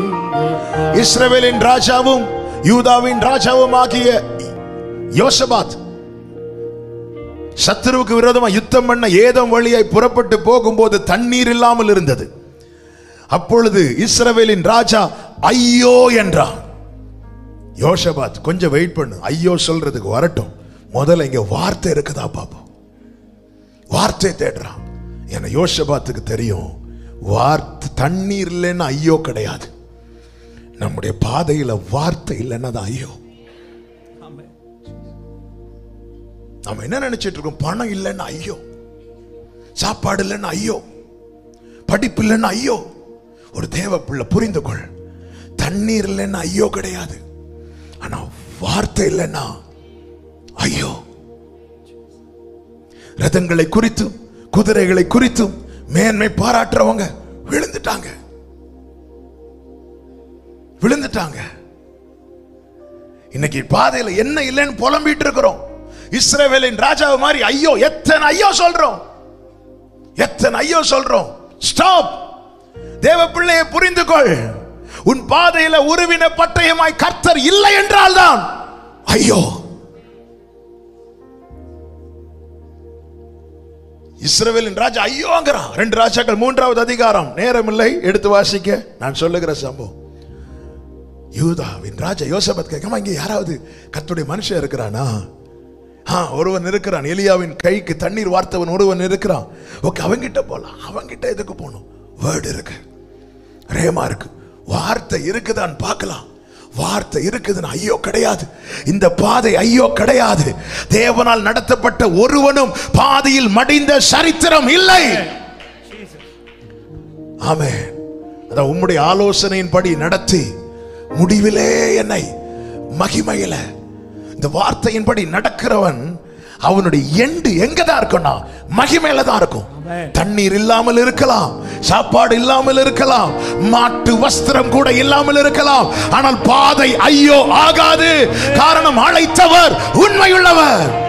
இஸ்ரவேலின் ராஜாவும் யூதாவின் ராஜாவும் ஆகிய யோசபாத் சத்துருவுக்கு விரோதமா யுத்தம் பண்ண ஏதம் வழியாய் புறப்பட்டு போகும்போது தண்ணீர் இல்லாமல் இருந்தது அப்பொழுது இஸ்ரவேலின் ராஜா ஐயோ என்றான் யோசபாத் கொஞ்சம் வெயிட் பண்ணு ஐயோ சொல்றதுக்கு வரட்டும் முதல்ல இங்க வார்த்தை இருக்குதா பாப்போம் வார்த்தை தேடுறான் என யோசபாத்துக்கு தெரியும் வார்த்தை தண்ணீர் இல்லைன்னா ஐயோ கிடையாது நம்முடைய பாதையில வார்த்தை இல்லைன்னா தான் ஐயோ நம்ம என்ன நினைச்சிட்டு இருக்கோம் பணம் இல்லைன்னா ஐயோ சாப்பாடு இல்லைன்னா ஐயோ படிப்பு இல்லைன்னா ஐயோ ஒரு தேவ பிள்ளை புரிந்து கொள் தண்ணீர் இல்லைன்னா ஐயோ கிடையாது ஆனா வார்த்தை இல்லைன்னா ஐயோ ரதங்களை குறித்தும் குதிரைகளை குறித்தும் மேன்மை பாராட்டுறவங்க விழுந்துட்டாங்க விழுந்துட்டாங்க இன்னைக்கு பாதையில என்ன இல்லைன்னு புலம்பிட்டு இருக்கிறோம் இஸ்ரவேலின் ராஜாவை மாதிரி ஐயோ எத்தனை ஐயோ சொல்றோம் எத்தனை ஐயோ சொல்றோம் ஸ்டாப் தேவ பிள்ளையை புரிந்து கொள் உன் பாதையில உருவின பட்டயமாய் கர்த்தர் இல்லை என்றால் தான் ஐயோ இஸ்ரவேலின் ராஜா ஐயோங்கிறான் ரெண்டு ராஜாக்கள் மூன்றாவது அதிகாரம் நேரம் இல்லை எடுத்து வாசிக்க நான் சொல்லுகிற சம்பவம் யூதாவின் ராஜா யோசபத் கேட்காம இங்க யாராவது கர்த்தருடைய மனுஷன் இருக்கிறானா ஆ ஒருவன் இருக்கிறான் எலியாவின் கைக்கு தண்ணீர் வார்த்தவன் ஒருவன் இருக்கிறான் ஓகே அவங்கிட்ட போலாம் அவங்கிட்ட எதுக்கு போகணும் வேர்டு இருக்கு ரேமா இருக்கு வார்த்தை இருக்குதான்னு பார்க்கலாம் வார்த்தை இருக்குதுன்னு ஐயோ கிடையாது இந்த பாதை ஐயோ கிடையாது தேவனால் நடத்தப்பட்ட ஒருவனும் பாதையில் மடிந்த சரித்திரம் இல்லை ஆமே அதான் உம்முடைய ஆலோசனையின்படி நடத்தி முடிவிலே என்னை மகிமையில இந்த வார்த்தையின்படி நடக்கிறவன் அவனுடைய எண்டு எங்க தான் இருக்கும்னா மகிமையில தான் இருக்கும் தண்ணீர் இல்லாமல் இருக்கலாம் சாப்பாடு இல்லாமல் இருக்கலாம் மாட்டு வஸ்திரம் கூட இல்லாமல் இருக்கலாம் ஆனால் பாதை ஐயோ ஆகாது காரணம் அழைத்தவர் உண்மையுள்ளவர்